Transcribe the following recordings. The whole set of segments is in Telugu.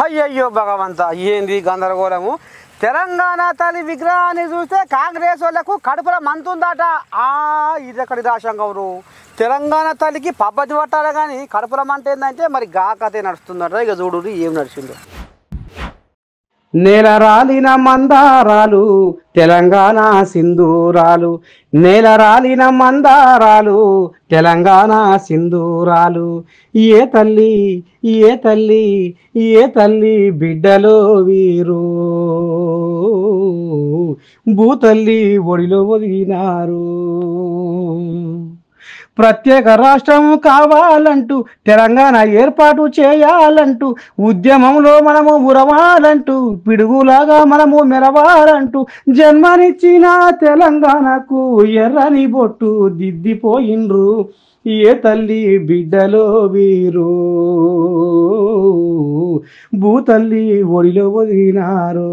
అయ్యయ్యో భగవంత ఏంది గందరగోళము తెలంగాణ తల్లి విగ్రహాన్ని చూస్తే కాంగ్రెస్ వాళ్ళకు కడుపులో మంతుందట ఆ ఇది ఎక్కడి రాశంగౌరు తెలంగాణ తల్లికి పబ్బతి పట్టాలి కానీ కడుపులో మంట ఏంటంటే మరి గా కథే నడుస్తుందట ఇక చూడు ఏం నడిచిందో నేల రాలిన మందారాలు తెలంగాణ సింధూరాలు నేల రాలిన మందారాలు తెలంగాణ సింధూరాలు ఏ తల్లి ఏ తల్లి ఏ తల్లి బిడ్డలో వీరు భూతల్లి ఒడిలో ఒదిగినారు ప్రత్యేక రాష్ట్రం కావాలంటూ తెలంగాణ ఏర్పాటు చేయాలంటూ ఉద్యమంలో మనము ఉరవాలంటూ పిడుగులాగా మనము మెరవాలంటూ జన్మనిచ్చిన తెలంగాణకు ఎర్రని బొట్టు దిద్దిపోయిండ్రు ఏ తల్లి బిడ్డలో వీరు భూతల్లి ఒడిలో వదిలినారు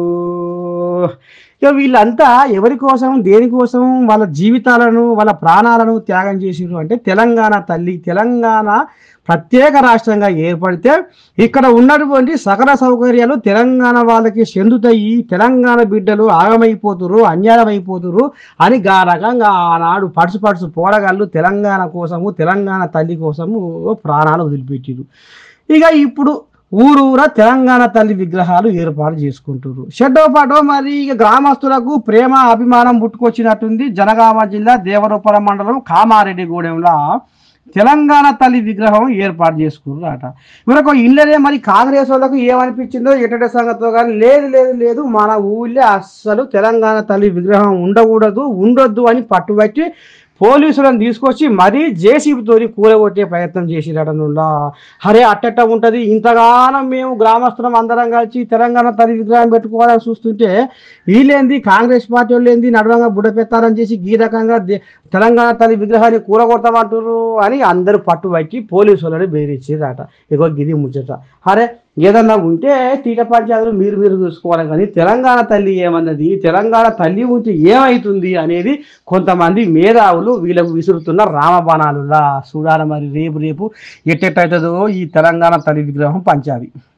ఇక వీళ్ళంతా ఎవరి కోసం దేనికోసం వాళ్ళ జీవితాలను వాళ్ళ ప్రాణాలను త్యాగం చేసిరు అంటే తెలంగాణ తల్లి తెలంగాణ ప్రత్యేక రాష్ట్రంగా ఏర్పడితే ఇక్కడ ఉన్నటువంటి సకల సౌకర్యాలు తెలంగాణ వాళ్ళకి చెందుతాయి తెలంగాణ బిడ్డలు ఆగమైపోతురు అన్యాయమైపోతురు అని గా రకంగా ఆనాడు పడుసు పడుసు పోరగాళ్ళు తెలంగాణ కోసము తెలంగాణ తల్లి కోసము ప్రాణాలు వదిలిపెట్టిరు ఇక ఇప్పుడు ఊరూరా తెలంగాణ తల్లి విగ్రహాలు ఏర్పాటు చేసుకుంటారు షెడ్డో పాటో మరి ఇక గ్రామస్తులకు ప్రేమ అభిమానం పుట్టుకొచ్చినట్టుంది జనగామ జిల్లా దేవరూపరం మండలం కామారెడ్డిగూడెంలో తెలంగాణ తల్లి విగ్రహం ఏర్పాటు చేసుకున్నారు అట మరొక ఇళ్ళనే మరి కాంగ్రెస్ వాళ్ళకు ఏమనిపించిందో ఎటట సంగతితో కానీ లేదు లేదు లేదు మన ఊళ్ళో అస్సలు తెలంగాణ తల్లి విగ్రహం ఉండకూడదు ఉండొద్దు అని పట్టుబట్టి పోలీసులను తీసుకొచ్చి మరీ జేసీబీతోని కూలగొట్టే ప్రయత్నం చేసిరటనుండా అరే అట్టట్ట ఉంటుంది ఇంతగానం మేము గ్రామస్తులం అందరం కలిసి తెలంగాణ తల్లి విగ్రహం పెట్టుకోవాలని చూస్తుంటే వీళ్ళేంది కాంగ్రెస్ పార్టీ వాళ్ళు ఏంది నడవంగా బుడ్డ పెట్టారని చేసి ఈ రకంగా దే- తెలంగాణ తల్లి విగ్రహాన్ని కూలగొడతామంటారు అని అందరూ పట్టుబట్టి పోలీసు వాళ్ళని బెదిరించారట ఇగో గిది ముచ్చట అరే ఏదన్నా ఉంటే తీట పంచాయతీలు మీరు మీరు చూసుకోవాలి కానీ తెలంగాణ తల్లి ఏమన్నది తెలంగాణ తల్లి ఉంటే ఏమవుతుంది అనేది కొంతమంది మేధావులు వీళ్ళకు విసురుతున్న రామబాణాలులా చూడాలి మరి రేపు రేపు ఎట్టెట్టవుతుందో ఈ తెలంగాణ తల్లి విగ్రహం పంచాలి